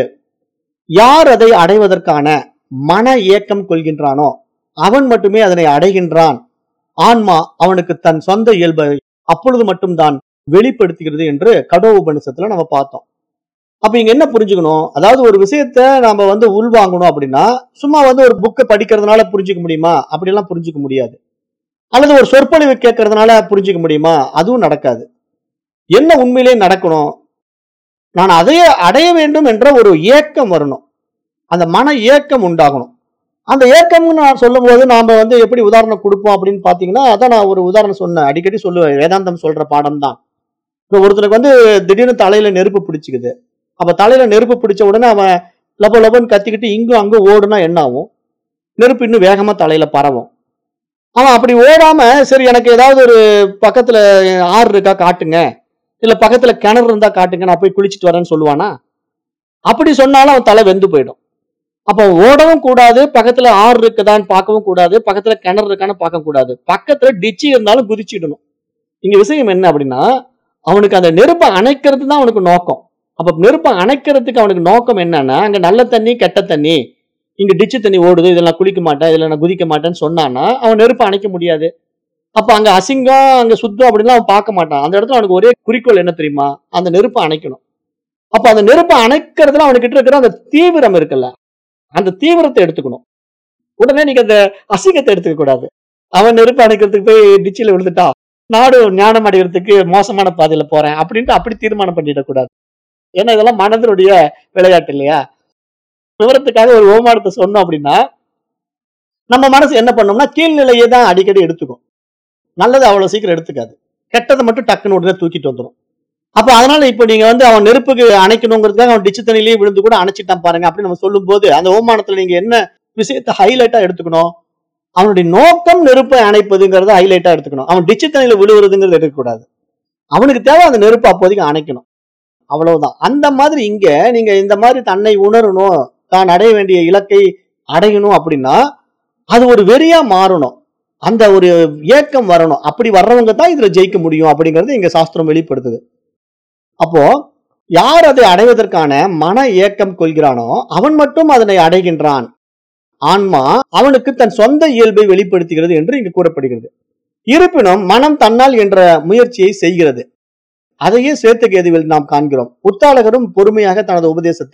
யார் அதை அடைவதற்கான மன ஏக்கம் கொள்கின்றானோ அவன் மட்டுமே அதனை அடைகின்றான் ஆன்மா அவனுக்கு தன் சொந்த இயல்பை அப்பொழுது மட்டும்தான் வெளிப்படுத்துகிறது என்று கடோ உபனிஷத்துல நம்ம பார்த்தோம் அப்ப இங்க என்ன புரிஞ்சுக்கணும் அதாவது ஒரு விஷயத்த நாம வந்து உள்வாங்கணும் அப்படின்னா சும்மா வந்து ஒரு புக்கை படிக்கிறதுனால புரிஞ்சுக்க முடியுமா அப்படியெல்லாம் புரிஞ்சுக்க முடியாது அல்லது ஒரு சொற்பொழிவு கேட்கறதுனால புரிஞ்சுக்க முடியுமா அதுவும் நடக்காது என்ன உண்மையிலே நடக்கணும் நான் அதையே அடைய வேண்டும் என்ற ஒரு ஏக்கம் வரணும் அந்த மன ஏக்கம் உண்டாகணும் அந்த ஏக்கம்னு நான் சொல்லும் போது நாம வந்து எப்படி உதாரணம் கொடுப்போம் அப்படின்னு பாத்தீங்கன்னா அதான் நான் ஒரு உதாரணம் சொன்னேன் அடிக்கடி சொல்லுவேன் வேதாந்தம் சொல்ற பாடம் தான் இப்போ ஒருத்தனுக்கு வந்து திடீர்னு தலையில நெருப்பு பிடிச்சிக்குது அப்ப தலையில நெருப்பு பிடிச்ச உடனே அவன் லப லபன்னு கத்திக்கிட்டு இங்கும் அங்கும் ஓடுனா என்ன ஆகும் நெருப்பு இன்னும் வேகமா தலையில பரவும் அவன் அப்படி ஓடாம சரி எனக்கு ஏதாவது ஒரு பக்கத்துல ஆறு இருக்கா காட்டுங்க இல்ல பக்கத்துல கிணறு இருந்தா காட்டுங்க நான் போய் குளிச்சுட்டு வரேன்னு சொல்லுவானா அப்படி சொன்னாலும் அவன் தலை வெந்து போயிடும் அப்ப ஓடவும் கூடாது பக்கத்துல ஆறு இருக்குதான்னு பார்க்கவும் கூடாது பக்கத்துல கிணறு இருக்கான்னு பார்க்க கூடாது பக்கத்துல டிச்சி இருந்தாலும் குதிச்சிடணும் இங்க விஷயம் என்ன அப்படின்னா அவனுக்கு அந்த நெருப்பை அணைக்கிறது தான் அவனுக்கு நோக்கம் அப்ப நெருப்பை அணைக்கிறதுக்கு அவனுக்கு நோக்கம் என்னன்னா அங்க நல்ல தண்ணி கெட்ட தண்ணி இங்க டிச்சு தண்ணி ஓடுது இதுல நான் குளிக்க மாட்டேன் இதுல நான் குதிக்க மாட்டேன்னு சொன்னான்னா அவன் நெருப்பை அணைக்க முடியாது அப்ப அங்க அசிங்கம் அங்க சுத்தம் அப்படின்லாம் அவன் பார்க்க மாட்டான் அந்த இடத்துல அவனுக்கு ஒரே குறிக்கோள் என்ன தெரியுமா அந்த நெருப்பை அணைக்கணும் அப்ப அந்த நெருப்பை அணைக்கிறதுல அவனுக்கிட்ட இருக்கிற அந்த தீவிரம் இருக்குல்ல அந்த தீவிரத்தை எடுத்துக்கணும் உடனே நீங்க அந்த அசிங்கத்தை எடுத்துக்க கூடாது அவன் நெருப்பு அணைக்கிறதுக்கு போய் டிச்சில விழுந்துட்டா நாடு ஞானம் அடைகிறதுக்கு மோசமான பாதையில போறேன் அப்படின்ட்டு அப்படி தீர்மானம் பண்ணிடக்கூடாது ஏன்னா இதெல்லாம் மனதனுடைய விளையாட்டு இல்லையா விவரத்துக்காக ஒரு ஓமானத்தை சொன்னோம் அப்படின்னா நம்ம மனசு என்ன பண்ணோம்னா கீழ்நிலையை தான் அடிக்கடி எடுத்துக்கும் நல்லது அவ்வளவு சீக்கிரம் எடுத்துக்காது கெட்டதை மட்டும் டக்குன்னு உடனே தூக்கிட்டு வந்துடும் அப்ப அதனால இப்ப நீங்க வந்து அவன் நெருப்புக்கு அணைக்கணுங்கிறதுக்காக அவன் டிச்சு தண்ணிலேயே விழுந்து கூட அணைச்சிட்டான் பாருங்க அப்படின்னு நம்ம சொல்லும் போது அந்த ஓமானத்துல நீங்க என்ன விஷயத்தை ஹைலைட்டா எடுத்துக்கணும் அவனுடைய நோக்கம் நெருப்பை அணைப்பதுங்கிறத ஹைலைட்டா எடுத்துக்கணும் அவன் டிச்சு தண்ணியில விழுவுறதுங்கிறத எடுக்கக்கூடாது அவனுக்கு தேவை அந்த நெருப்பு அப்போதைக்கு அணைக்கணும் அவ்வளவுதான் அந்த மாதிரி இங்க நீங்க இந்த மாதிரி தன்னை உணரணும் தான் அடைய வேண்டிய இலக்கை அடையணும் அப்படின்னா அது ஒரு வெறியா மாறணும் அந்த ஒரு ஏக்கம் வரணும் அப்படி வர்றவங்க தான் இதுல ஜெயிக்க முடியும் அப்படிங்கறது இங்க சாஸ்திரம் வெளிப்படுத்துது அப்போ யார் அதை அடைவதற்கான மன ஏக்கம் கொள்கிறானோ அவன் மட்டும் அதனை அடைகின்றான் ஆன்மா அவனுக்கு தன் சொந்த இயல்பை வெளிப்படுத்துகிறது என்று இங்கு கூறப்படுகிறது இருப்பினும் மனம் தன்னால் என்ற முயற்சியை செய்கிறது அதையே சேத்துகேதுவில் நாம் காண்கிறோம் உத்தாளகரும் பொறுமையாக தனது உபதேசத்தை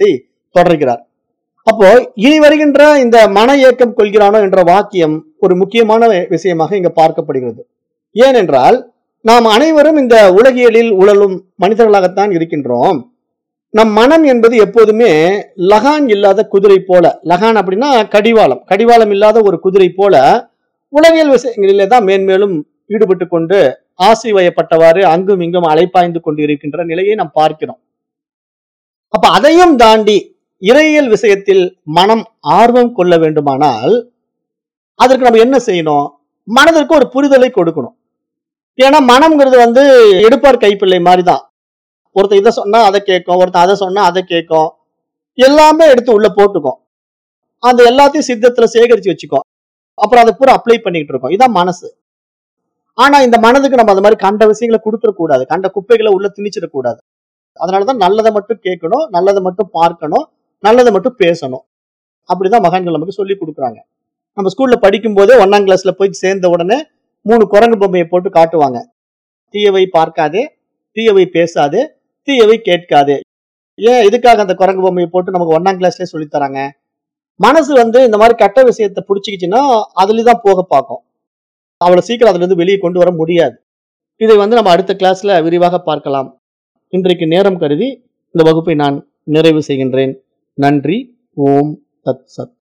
தொடர்கிறார் அப்போ இனி வருகின்ற இந்த மன ஏக்கம் கொள்கிறானோ என்ற வாக்கியம் ஒரு முக்கியமான விஷயமாக இங்க பார்க்கப்படுகிறது ஏனென்றால் நாம் அனைவரும் இந்த உலகியலில் உழலும் மனிதர்களாகத்தான் இருக்கின்றோம் நம் மனம் என்பது எப்போதுமே லகான் இல்லாத குதிரை போல லகான் அப்படின்னா கடிவாளம் கடிவாளம் இல்லாத ஒரு குதிரை போல உலகியல் விஷயங்களிலே தான் மேன்மேலும் ஈடுபட்டு கொண்டு ஆசி வயப்பட்டவாறு அங்கும் இங்கும் அலைப்பாய்ந்து கொண்டு இருக்கின்ற நிலையை நாம் பார்க்கிறோம் அப்ப அதையும் தாண்டி இறையியல் விஷயத்தில் மனம் ஆர்வம் கொள்ள வேண்டுமானால் அதற்கு நம்ம என்ன செய்யணும் மனதிற்கு ஒரு புரிதலை கொடுக்கணும் ஏன்னா மனம்ங்கிறது வந்து எடுப்பார் கைப்பிள்ளை மாதிரி தான் ஒருத்தர் இதை சொன்னா அதை கேட்கும் ஒருத்தர் அதை சொன்னா அதை கேட்கும் எல்லாமே எடுத்து உள்ள போட்டுக்கும் அந்த எல்லாத்தையும் சித்தத்துல சேகரிச்சு வச்சுக்கோ அப்புறம் அதை பூரா அப்ளை பண்ணிட்டு இருக்கோம் இதான் மனசு ஆனா இந்த மனதுக்கு நம்ம அந்த மாதிரி கண்ட விஷயங்களை கொடுத்துட கூடாது கண்ட குப்பைகளை உள்ள திணிச்சிடக் கூடாது அதனாலதான் நல்லதை மட்டும் கேட்கணும் நல்லதை மட்டும் பார்க்கணும் நல்லதை மட்டும் பேசணும் அப்படிதான் மகான்கள் நமக்கு சொல்லி கொடுக்குறாங்க நம்ம ஸ்கூல்ல படிக்கும் போதே ஒன்னாம் கிளாஸ்ல போய் சேர்ந்த உடனே மூணு குரங்கு பொம்மையை போட்டு காட்டுவாங்க தீயவை பார்க்காதே தீயவை பேசாதே தீயவை கேட்காதே ஏன் இதுக்காக அந்த குரங்கு பொம்மையை போட்டு நமக்கு ஒன்னாம் கிளாஸ்லயே சொல்லித் தராங்க மனசு வந்து இந்த மாதிரி கெட்ட விஷயத்தை பிடிச்சிக்கிச்சுன்னா அதுல தான் போக பார்க்கும் அவ்வளவு சீக்கிரம் அதுல இருந்து வெளியே கொண்டு வர முடியாது இதை வந்து நம்ம அடுத்த கிளாஸ்ல விரிவாக பார்க்கலாம் இன்றைக்கு நேரம் கருதி இந்த வகுப்பை நான் நிறைவு செய்கின்றேன் நன்றி ஓம் தத் சத்